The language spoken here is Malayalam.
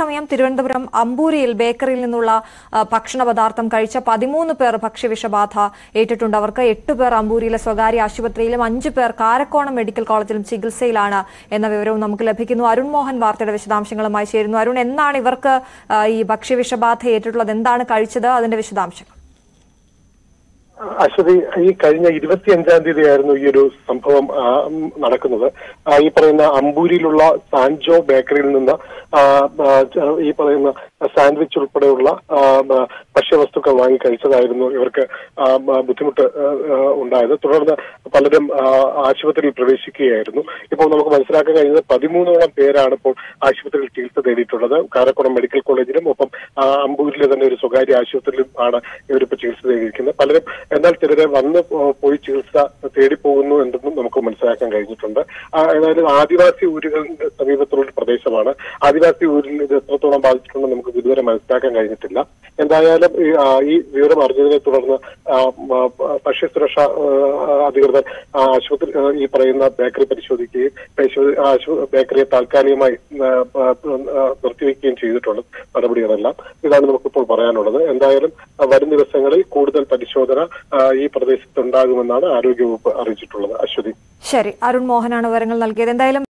അതേസമയം തിരുവനന്തപുരം അമ്പൂരിയിൽ ബേക്കറിയിൽ നിന്നുള്ള ആ, ഭക്ഷണ പദാർത്ഥം കഴിച്ച പതിമൂന്ന് പേർ ഭക്ഷ്യവിഷബാധ ഏറ്റിട്ടുണ്ട് അവർക്ക് എട്ട് പേർ അമ്പൂരിയിലെ സ്വകാര്യ ആശുപത്രിയിലും അഞ്ചു പേർ കാരക്കോണം മെഡിക്കൽ കോളേജിലും ചികിത്സയിലാണ് എന്ന വിവരവും നമുക്ക് ലഭിക്കുന്നു അരുൺ മോഹൻ വാർത്തയുടെ വിശദാംശങ്ങളുമായി ചേരുന്നു അരുൺ എന്നാണ് ഇവർക്ക് ആ, ഈ ഭക്ഷ്യവിഷബാധ ഏറ്റിട്ടുള്ളത് എന്താണ് കഴിച്ചത് അതിന്റെ വിശദാംശങ്ങൾ അശ്വതി ഈ കഴിഞ്ഞ ഇരുപത്തിയഞ്ചാം തീയതിയായിരുന്നു ഈ ഒരു സംഭവം ആ, ഉം, നടക്കുന്നത് ആ, ഈ പറയുന്ന അമ്പൂരിയിലുള്ള സാൻജോ ബേക്കറിയിൽ നിന്ന് ആ, ആ, ച- ഈ പറയുന്ന സാൻഡ്വിച്ച് ഉൾപ്പെടെയുള്ള ആ, ആ, ഭക്ഷ്യവസ്തുക്കൾ വാങ്ങി കഴിച്ചതായിരുന്നു ഇവർക്ക് ആ, ആ, ബുദ്ധിമുട്ട് ആ, ആ, ഉണ്ടായത് തുടർന്ന് പലരും ആ, ആശുപത്രിയിൽ പ്രവേശിക്കുകയായിരുന്നു ഇപ്പോൾ നമുക്ക് മനസ്സിലാക്കാൻ കഴിയുന്നത് പതിമൂന്നോളം പേരാണ് ഇപ്പോൾ ആശുപത്രിയിൽ ചികിത്സ തേടിയിട്ടുള്ളത് കാരക്കുളം മെഡിക്കൽ കോളേജിലും ഒപ്പം ആ, അമ്പൂരിലെ തന്നെ ഒരു സ്വകാര്യ ആശുപത്രിയിലും ആണ് ഇവരിപ്പോൾ ചികിത്സ തേടിയിരിക്കുന്നത് പലരും എന്നാൽ ചിലരെ വന്ന് പോ- പോയി ചികിത്സ തേടി പോകുന്നു എന്നും നമുക്ക് മനസ്സിലാക്കാൻ കഴിഞ്ഞിട്ടുണ്ട് ആ, ഏതായാലും ആദിവാസി ഊരുകളുടെ സമീപത്തുള്ള ഒരു പ്രദേശമാണ് ആദിവാസി ഊരിൽ ഇത് എത്രത്തോളം ബാധിച്ചിട്ടുണ്ടെന്ന് നമുക്ക് ഇതുവരെ മനസ്സിലാക്കാൻ കഴിഞ്ഞിട്ടില്ല എന്തായാലും ഈ, ആ, ഈ വിവരം അറിഞ്ഞതിനെ തുടർന്ന് ആ, ആ, ഭക്ഷ്യസുരക്ഷാ ആ, അധികൃതർ ആ, ആശുപത്രി ആ, ഈ പറയുന്ന ബേക്കറി പരിശോധിക്കുകയും പരിശോധി- ആശു- ബേക്കറിയെ താൽക്കാലികമായി ആ, ആ, ആ, നിർത്തിവെക്കുകയും ചെയ്തിട്ടുണ്ട് നടപടികളെല്ലാം ഇതാണ് നമുക്കിപ്പോൾ പറയാനുള്ളത് എന്തായാലും ആ, വരും ദിവസങ്ങളിൽ കൂടുതൽ പരിശോധന ആ, ഈ പ്രദേശത്ത് ഉണ്ടാകുമെന്നാണ് ആരോഗ്യവകുപ്പ് അറിയിച്ചിട്ടുള്ളത് അശ്വതി ശരി അരുൺ മോഹനാണ് വിവരങ്ങൾ നൽകിയത് എന്തായാലും